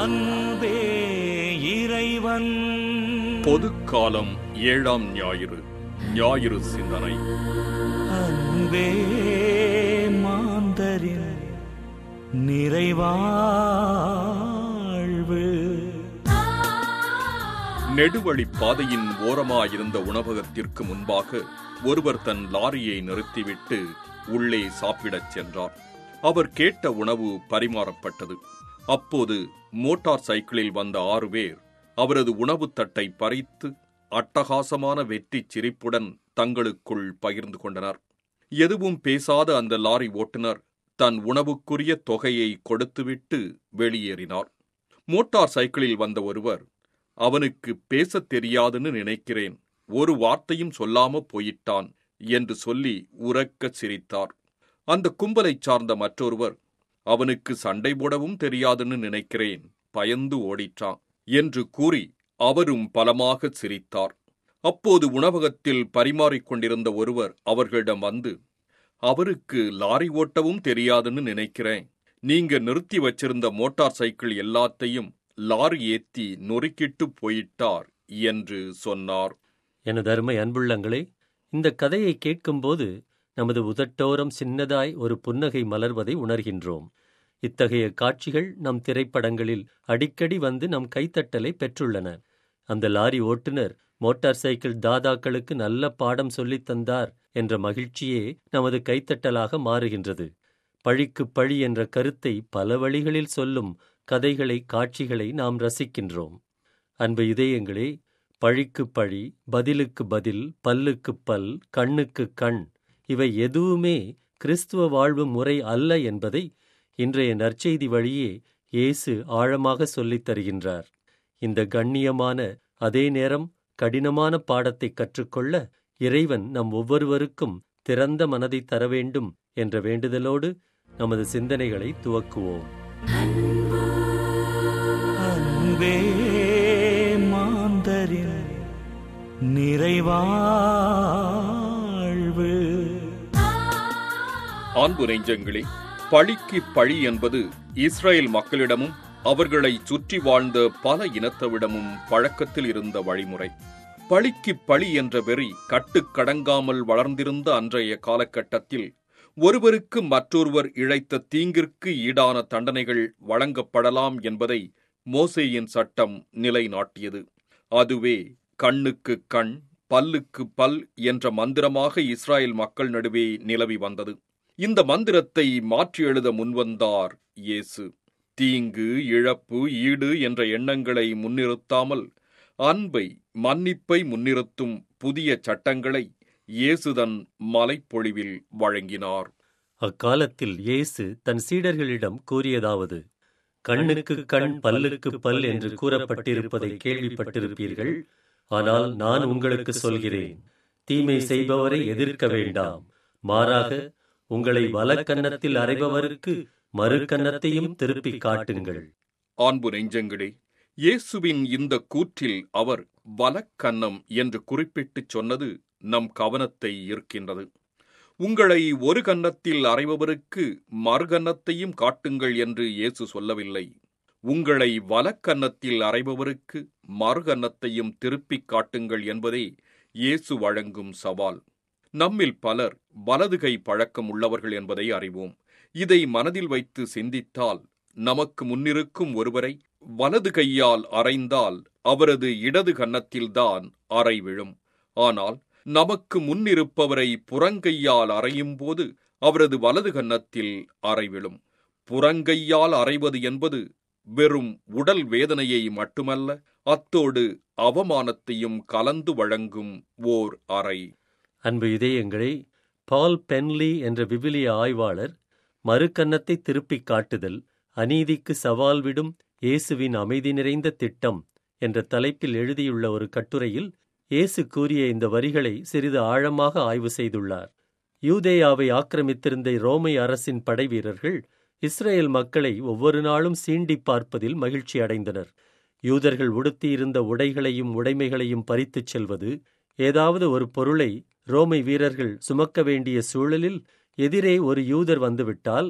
அன்பே இறைவன் பொதுக்காலம் ஏழாம் ஞாயிறு ஞாயிறு சிந்தனை அன்பே மாந்தரின் நிறைவாழ்வு நெடுவழி பாதையின் ஓரமாயிருந்த உணவகத்திற்கு முன்பாக ஒருவர் தன் லாரியை நிறுத்திவிட்டு உள்ளே சாப்பிடச் சென்றார் அவர் கேட்ட உணவு பரிமாறப்பட்டது அப்போது மோட்டார் சைக்கிளில் வந்த ஆறு பேர் அவரது உணவுத் தட்டை பறித்து அட்டகாசமான வெற்றி சிரிப்புடன் தங்களுக்குள் பகிர்ந்து கொண்டனர் எதுவும் பேசாத அந்த லாரி ஓட்டுநர் தன் உணவுக்குரிய தொகையை கொடுத்துவிட்டு வெளியேறினார் மோட்டார் சைக்கிளில் வந்த ஒருவர் அவனுக்கு பேசத் தெரியாதுன்னு நினைக்கிறேன் ஒரு வார்த்தையும் சொல்லாம போயிட்டான் என்று சொல்லி உரக்கச் சிரித்தார் அந்த கும்பலைச் சார்ந்த மற்றொருவர் அவனுக்கு சண்டை போடவும் தெரியாதுன்னு நினைக்கிறேன் பயந்து ஓடிட்டான் என்று கூறி அவரும் பலமாக சிரித்தார் அப்போது உணவகத்தில் பரிமாறிக் கொண்டிருந்த ஒருவர் அவர்களிடம் வந்து அவருக்கு லாரி ஓட்டவும் தெரியாதுன்னு நினைக்கிறேன் நீங்க நிறுத்தி வச்சிருந்த மோட்டார் சைக்கிள் எல்லாத்தையும் லாரி ஏத்தி நொறுக்கிட்டு போயிட்டார் என்று சொன்னார் எனது அருமை அன்புள்ளங்களே இந்த கதையை கேட்கும்போது நமது உதட்டோரம் சின்னதாய் ஒரு புன்னகை மலர்வதை உணர்கின்றோம் இத்தகைய காட்சிகள் நம் திரைப்படங்களில் அடிக்கடி வந்து நம் கைத்தட்டலை பெற்றுள்ளன அந்த லாரி ஓட்டுநர் மோட்டார் சைக்கிள் தாதாக்களுக்கு நல்ல பாடம் சொல்லித் தந்தார் என்ற மகிழ்ச்சியே நமது கைத்தட்டலாக மாறுகின்றது பழிக்கு பழி என்ற கருத்தை பல வழிகளில் சொல்லும் கதைகளை காட்சிகளை நாம் ரசிக்கின்றோம் அன்பு இதயங்களே பழிக்கு பழி பதிலுக்கு பதில் பல்லுக்கு பல் கண்ணுக்கு கண் இவை எதுவுமே கிறிஸ்துவ வாழ்வு முறை அல்ல என்பதை இன்றைய நற்செய்தி வழியே இயேசு ஆழமாக சொல்லித் தருகின்றார் இந்த கண்ணியமான அதே நேரம் கடினமான பாடத்தை கற்றுக்கொள்ள இறைவன் நம் ஒவ்வொருவருக்கும் திறந்த மனதை தர வேண்டும் என்ற வேண்டுதலோடு நமது சிந்தனைகளை துவக்குவோம் அன்பே மாந்தரின் நிறைவாழ்வு அன்பு நெஞ்சங்களே பழிக்கு பழி என்பது இஸ்ரேல் மக்களிடமும் அவர்களை சுற்றி வாழ்ந்த பல இனத்தவிடமும் பழக்கத்தில் இருந்த வழிமுறை பழிக்கு பழி என்ற வெறி கட்டுக்கடங்காமல் வளர்ந்திருந்த அன்றைய காலகட்டத்தில் ஒருவருக்கு மற்றொருவர் இழைத்த தீங்கிற்கு ஈடான தண்டனைகள் வழங்கப்படலாம் என்பதை மோசேயின் சட்டம் நிலைநாட்டியது அதுவே கண்ணுக்கு கண் பல்லுக்கு பல் என்ற மந்திரமாக இஸ்ராயேல் மக்கள் நடுவே நிலவி வந்தது இந்த மந்திரத்தை மாற்றி எழுத முன்வந்தார் இயேசு தீங்கு இழப்பு ஈடு என்ற எண்ணங்களை முன்னிறுத்தாமல் அன்பை மன்னிப்பை முன்னிறுத்தும் புதிய சட்டங்களை இயேசுதன் மலைப்பொழிவில் வழங்கினார் அக்காலத்தில் இயேசு தன் சீடர்களிடம் கூறியதாவது கண்ணுக்கு கண் பல்லுக்கு பல் என்று கூறப்பட்டிருப்பதை கேள்விப்பட்டிருப்பீர்கள் ஆனால் நான் உங்களுக்கு சொல்கிறேன் தீமை செய்பவரை எதிர்க்க வேண்டாம் மாறாக உங்களை வலக்கன்னத்தில் அறைபவருக்கு மறுகன்னத்தையும் திருப்பிக் காட்டுங்கள் அன்பு நெஞ்சங்களே இயேசுவின் இந்த கூற்றில் அவர் வலக்கன்னம் என்று குறிப்பிட்டுச் சொன்னது நம் கவனத்தை ஈர்க்கின்றது உங்களை ஒரு கன்னத்தில் அறைபவருக்கு மறுகன்னத்தையும் காட்டுங்கள் என்று இயேசு சொல்லவில்லை உங்களை வலக்கன்னத்தில் அறைபவருக்கு மறுகன்னத்தையும் திருப்பிக் காட்டுங்கள் என்பதே இயேசு வழங்கும் சவால் நம்மில் பலர் வலதுகை பழக்கம் உள்ளவர்கள் என்பதை அறிவோம் இதை மனதில் வைத்து சிந்தித்தால் நமக்கு முன்னிருக்கும் ஒருவரை வலது கையால் அறைந்தால் அவரது இடது கன்னத்தில்தான் அறை விழும் ஆனால் நமக்கு முன்னிருப்பவரை புறங்கையால் அறையும் போது அவரது வலது கன்னத்தில் அறை விழும் புறங்கையால் அறைவது என்பது வெறும் உடல் வேதனையை மட்டுமல்ல அத்தோடு அவமானத்தையும் கலந்து வழங்கும் ஓர் அறை அன்பு இதயங்களே பால் பென்லி என்ற விவிலிய ஆய்வாளர் மறுகன்னத்தை திருப்பிக் காட்டுதல் அநீதிக்கு சவால் விடும் இயேசுவின் அமைதி நிறைந்த திட்டம் என்ற தலைப்பில் எழுதியுள்ள ஒரு கட்டுரையில் இயேசு கூறிய இந்த வரிகளை சிறிது ஆழமாக ஆய்வு செய்துள்ளார் யூதேயாவை ஆக்கிரமித்திருந்த ரோமை அரசின் படைவீரர்கள் இஸ்ரேல் மக்களை ஒவ்வொரு நாளும் சீண்டிப் பார்ப்பதில் மகிழ்ச்சி அடைந்தனர் யூதர்கள் உடுத்தியிருந்த உடைகளையும் உடைமைகளையும் பறித்துச் செல்வது ஏதாவது ஒரு பொருளை ரோமை வீரர்கள் சுமக்க வேண்டிய சூழலில் எதிரே ஒரு யூதர் வந்துவிட்டால்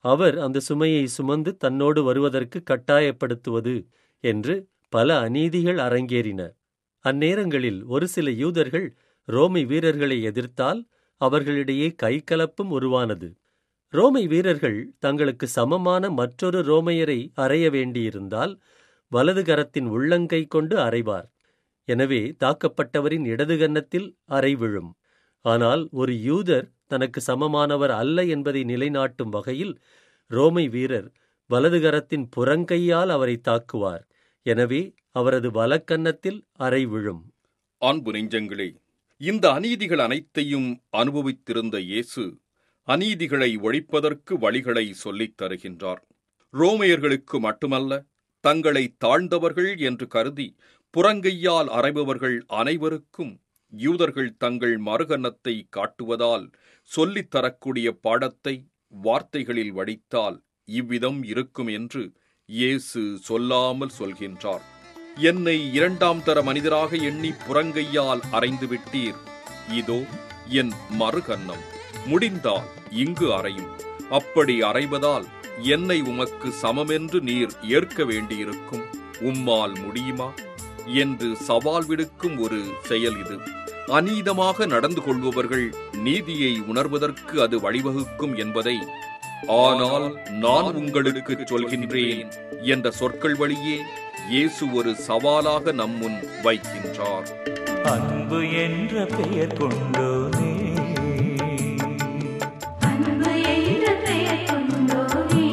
அவர் அந்த சுமையை சுமந்து தன்னோடு வருவதற்கு கட்டாயப்படுத்துவது என்று பல அநீதிகள் அரங்கேறின அந்நேரங்களில் ஒரு சில யூதர்கள் ரோமை வீரர்களை எதிர்த்தால் அவர்களிடையே கைகலப்பும் உருவானது ரோமை வீரர்கள் தங்களுக்கு சமமான மற்றொரு ரோமையரை அறைய வேண்டியிருந்தால் வலது கரத்தின் உள்ளங்கை கொண்டு அறைவார் எனவே தாக்கப்பட்டவரின் இடது கன்னத்தில் அறை விழும் ஆனால் ஒரு யூதர் தனக்கு சமமானவர் அல்ல என்பதை நிலைநாட்டும் வகையில் ரோமை வீரர் வலது கரத்தின் புறங்கையால் அவரை தாக்குவார் எனவே அவரது வலக்கன்னத்தில் அறை விழும் அன்பு நெஞ்சங்களே இந்த அநீதிகள் அனைத்தையும் அனுபவித்திருந்த இயேசு அநீதிகளை ஒழிப்பதற்கு வழிகளை சொல்லித் தருகின்றார் ரோமையர்களுக்கு மட்டுமல்ல தங்களை தாழ்ந்தவர்கள் என்று கருதி புறங்கையால் அறைபவர்கள் அனைவருக்கும் யூதர்கள் தங்கள் மறுகன்னத்தை காட்டுவதால் சொல்லித் தரக்கூடிய பாடத்தை வார்த்தைகளில் வடித்தால் இவ்விதம் இருக்கும் என்று இயேசு சொல்லாமல் சொல்கின்றார் என்னை இரண்டாம் தர மனிதராக எண்ணி புறங்கையால் அறைந்து விட்டீர் இதோ என் மறுகன்னம் முடிந்தால் இங்கு அறையும் அப்படி அறைவதால் என்னை உமக்கு சமமென்று நீர் ஏற்க வேண்டியிருக்கும் உம்மால் முடியுமா என்று சவால் விடுக்கும் ஒரு செயல் இது அநீதமாக நடந்து கொள்பவர்கள் நீதியை உணர்வதற்கு அது வழிவகுக்கும் என்பதை ஆனால் நான் உங்களுக்கு சொல்கின்றேன் என்ற சொற்கள் வழியே இயேசு ஒரு சவாலாக நம்முன் வைக்கின்றார் அன்பு என்ற பெயர் கொண்டோனே அன்பு என்ற பெயர் கொண்டோனே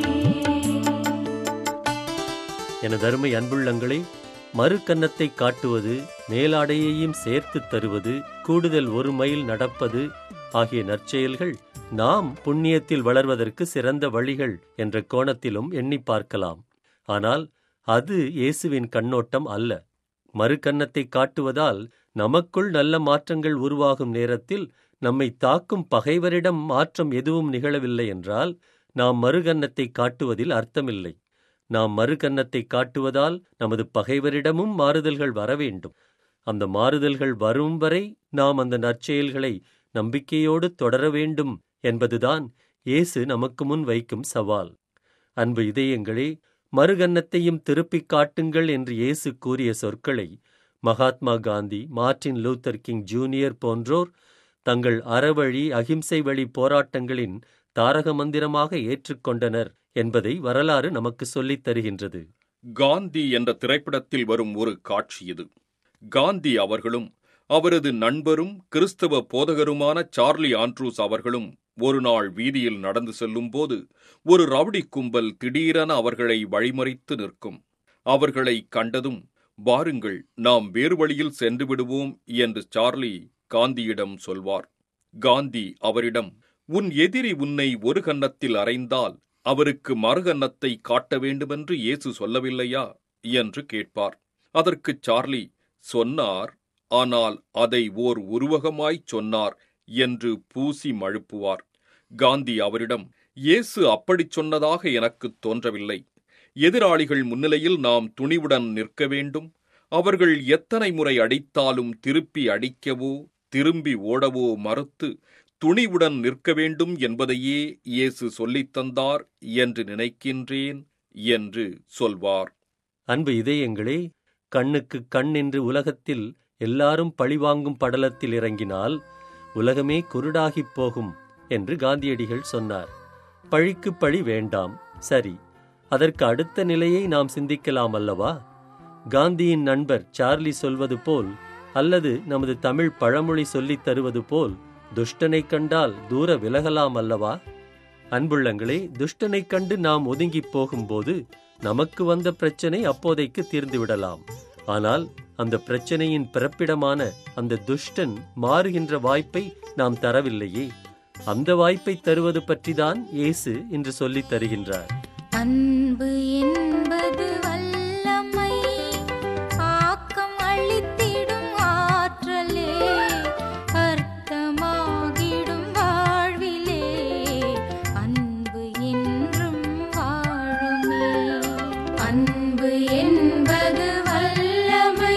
எனதருமை அன்புள்ளங்களே மறுகன்னத்தை காட்டுவது மேலாடையையும் சேர்த்துத் தருவது கூடுதல் ஒரு மைல் நடப்பது ஆகிய நற்செயல்கள் நாம் புண்ணியத்தில் வளர்வதற்கு சிறந்த வழிகள் என்ற கோணத்திலும் எண்ணி பார்க்கலாம் ஆனால் அது இயேசுவின் கண்ணோட்டம் அல்ல மறுகன்னத்தை காட்டுவதால் நமக்குள் நல்ல மாற்றங்கள் உருவாகும் நேரத்தில் நம்மை தாக்கும் பகைவரிடம் மாற்றம் எதுவும் நிகழவில்லை என்றால் நாம் மறுகன்னத்தை காட்டுவதில் அர்த்தமில்லை நாம் மறுகன்னத்தை காட்டுவதால் நமது பகைவரிடமும் மாறுதல்கள் வர வேண்டும் அந்த மாறுதல்கள் வரும் வரை நாம் அந்த நற்செயல்களை நம்பிக்கையோடு தொடர வேண்டும் என்பதுதான் இயேசு நமக்கு முன் வைக்கும் சவால் அன்பு இதயங்களே மறுகன்னத்தையும் திருப்பிக் காட்டுங்கள் என்று இயேசு கூறிய சொற்களை Mahatma Gandhi Martin Luther King junior போன்றோர் தங்கள் அறவழி அகிம்சை வழி போராட்டங்களின் தாரக மந்திரமாக ஏற்றுக்கொண்டனர் என்பதை வரலாறு நமக்கு சொல்லித் தருகின்றது காந்தி என்ற திரைப்படத்தில் வரும் ஒரு காட்சி இது காந்தி அவர்களும் அவரது நண்பரும் கிறிஸ்தவ போதகருமான சார்லி ஆண்ட்ரூஸ் அவர்களும் ஒரு நாள் வீதியில் நடந்து செல்லும்போது ஒரு ரவுடி கும்பல் திடீரென அவர்களை வழிமறித்து நிற்கும் அவர்களை கண்டதும் வாருங்கள் நாம் வேறு வழியில் சென்று விடுவோம் என்று சார்லி காந்தியிடம் சொல்வார் காந்தி அவரிடம் உன் எதிரி உன்னை ஒரு கன்னத்தில் அறைந்தால் அவருக்கு மறுகன்னத்தை காட்ட வேண்டுமென்று இயேசு சொல்லவில்லையா என்று கேட்பார் அதற்கு சார்லி சொன்னார் ஆனால் அதை ஓர் உருவகமாய்ச் சொன்னார் என்று பூசி மழுப்புவார் காந்தி அவரிடம் இயேசு அப்படிச் சொன்னதாக எனக்குத் தோன்றவில்லை எதிராளிகள் முன்னிலையில் நாம் துணிவுடன் நிற்க வேண்டும் அவர்கள் எத்தனை முறை அடித்தாலும் திருப்பி அடிக்கவோ திரும்பி ஓடவோ மறுத்து துணிவுடன் நிற்க வேண்டும் என்பதையே இயேசு சொல்லித் தந்தார் என்று நினைக்கின்றேன் என்று சொல்வார் அன்பு இதயங்களே கண்ணுக்கு கண் என்று உலகத்தில் எல்லாரும் பழிவாங்கும் படலத்தில் இறங்கினால் உலகமே குருடாகிப் போகும் என்று காந்தியடிகள் சொன்னார் பழிக்கு பழி வேண்டாம் சரி அதற்கு அடுத்த நிலையை நாம் சிந்திக்கலாம் அல்லவா காந்தியின் நண்பர் சார்லி சொல்வது போல் அல்லது நமது தமிழ் பழமொழி சொல்லித் தருவது போல் துஷ்டனைக் கண்டால் தூர விலகலாம் அல்லவா அன்புள்ளங்களே துஷ்டனைக் கண்டு நாம் ஒதுங்கிப் போகும்போது நமக்கு வந்த பிரச்சனை அப்போதைக்கு தீர்ந்து விடலாம் ஆனால் அந்த பிரச்சனையின் பிறப்பிடமான அந்த துஷ்டன் மாறுகின்ற வாய்ப்பை நாம் தரவில்லையே அந்த வாய்ப்பை தருவது பற்றிதான் இயேசு இன்று சொல்லித் தருகின்றார் அன்பு என்பது வல்லமை ஆக்கம் அளித்திடும் ஆற்றலே அர்த்தமாகிடும் வாழ்விலே அன்பு என்றும் வாழுமே அன்பு என்பது வல்லமை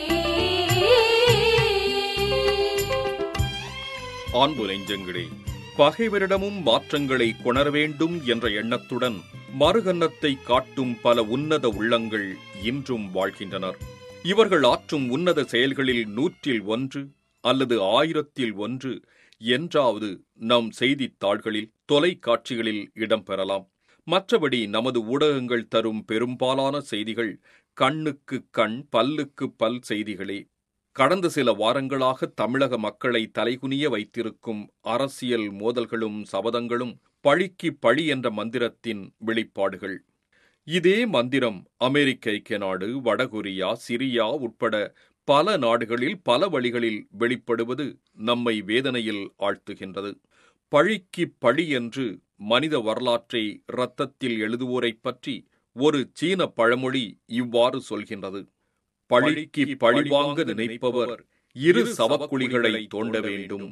ஆண்பு நெஞ்சங்களே பகைவரிடமும் மாற்றங்களை கொணர வேண்டும் என்ற எண்ணத்துடன் மறுகன்னத்தை காட்டும் பல உன்னத உள்ளங்கள் இன்றும் வாழ்கின்றனர் இவர்கள் ஆற்றும் உன்னத செயல்களில் நூற்றில் ஒன்று அல்லது ஆயிரத்தில் ஒன்று என்றாவது நம் செய்தித்தாள்களில் தொலைக்காட்சிகளில் இடம்பெறலாம் மற்றபடி நமது ஊடகங்கள் தரும் பெரும்பாலான செய்திகள் கண்ணுக்கு கண் பல்லுக்கு பல் செய்திகளே கடந்த சில வாரங்களாக தமிழக மக்களை தலைகுனிய வைத்திருக்கும் அரசியல் மோதல்களும் சபதங்களும் பழிக்கு பழி என்ற மந்திரத்தின் வெளிப்பாடுகள் இதே மந்திரம் அமெரிக்க ஐக்கிய நாடு வடகொரியா சிரியா உட்பட பல நாடுகளில் பல வழிகளில் வெளிப்படுவது நம்மை வேதனையில் ஆழ்த்துகின்றது பழிக்கு பழி என்று மனித வரலாற்றை இரத்தத்தில் எழுதுவோரைப் பற்றி ஒரு சீன பழமொழி இவ்வாறு சொல்கின்றது பழிக்கு பழிவாங்க நினைப்பவர் இரு சவக்குழிகளை தோண்ட வேண்டும்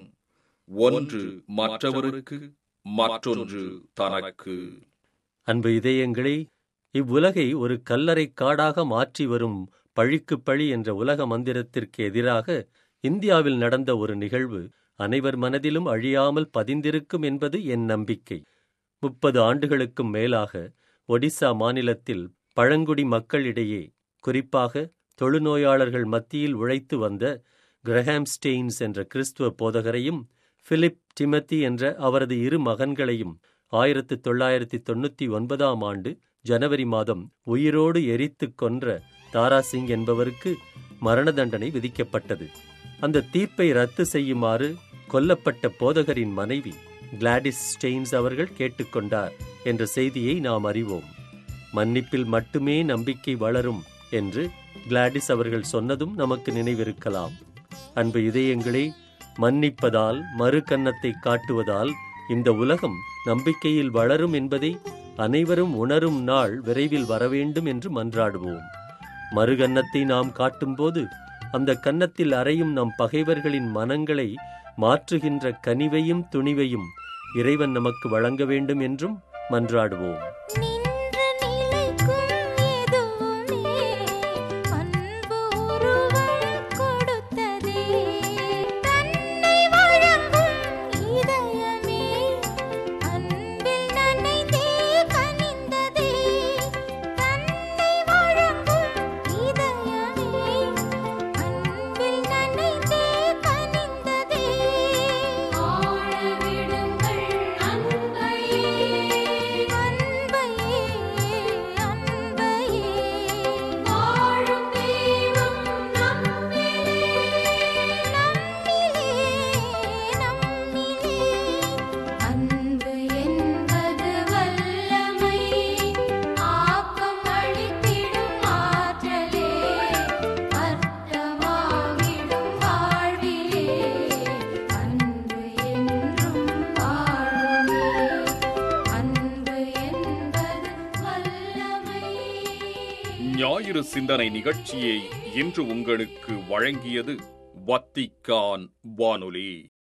ஒன்று மற்றவருக்கு மற்றொன்று தனக்கு அன்பு இதயங்களே இவ்வுலகை ஒரு கல்லறை காடாக மாற்றி வரும் பழிக்கு பழி என்ற உலக மந்திரத்திற்கு எதிராக இந்தியாவில் நடந்த ஒரு நிகழ்வு அனைவர் மனதிலும் அழியாமல் பதிந்திருக்கும் என்பது என் நம்பிக்கை முப்பது ஆண்டுகளுக்கும் மேலாக ஒடிசா மாநிலத்தில் பழங்குடி மக்களிடையே குறிப்பாக தொழுநோயாளர்கள் மத்தியில் உழைத்து வந்த கிரஹாம் ஸ்டெயின்ஸ் என்ற கிறிஸ்துவ போதகரையும் பிலிப் டிமத்தி என்ற அவரது இரு மகன்களையும் ஆயிரத்து தொள்ளாயிரத்தி தொண்ணூத்தி ஒன்பதாம் ஆண்டு ஜனவரி மாதம் உயிரோடு எரித்துக் கொன்ற தாராசிங் என்பவருக்கு மரண தண்டனை விதிக்கப்பட்டது அந்த தீர்ப்பை ரத்து செய்யுமாறு கொல்லப்பட்ட போதகரின் மனைவி கிளாடிஸ் ஸ்டெயின்ஸ் அவர்கள் கேட்டுக்கொண்டார் என்ற செய்தியை நாம் அறிவோம் மன்னிப்பில் மட்டுமே நம்பிக்கை வளரும் என்று கிளாடிஸ் அவர்கள் சொன்னதும் நமக்கு நினைவிருக்கலாம் அன்பு இதயங்களே மன்னிப்பதால் மறு கன்னத்தை காட்டுவதால் இந்த உலகம் நம்பிக்கையில் வளரும் என்பதை அனைவரும் உணரும் நாள் விரைவில் வரவேண்டும் என்று மன்றாடுவோம் மறுகன்னத்தை நாம் காட்டும்போது அந்த கன்னத்தில் அறையும் நம் பகைவர்களின் மனங்களை மாற்றுகின்ற கனிவையும் துணிவையும் இறைவன் நமக்கு வழங்க வேண்டும் என்றும் மன்றாடுவோம் நின்ற நிலைக்கும் எதுவுமே அன்பு உருவம் கொடுத்ததே தன்னை வழங்கும் இதயமே அன்பில் நனைந்தே கனிந்ததே தன்னை வழங்கும் இதயமே அன்பில் நனைந்தே கனிந்ததே ஆழ விடுங்கள் அன்பையே அன்பையே அன்பையே வாழும் தெய்வம் நம்மிலே நம்மிலே நம்மிலே அன்பு என்பது வல்லமை ஆக்கம் அளித்திடும் ஆற்றலே அர்த்தமாகிடும் வாழ்விலே அன்பு என்றும் வாழுமே அன்பு என்பது வல்லமை ஞாயிறு சிந்தனை நிகழ்ச்சியை இன்று உங்களுக்கு வழங்கியது வத்திக்கான் வானொலி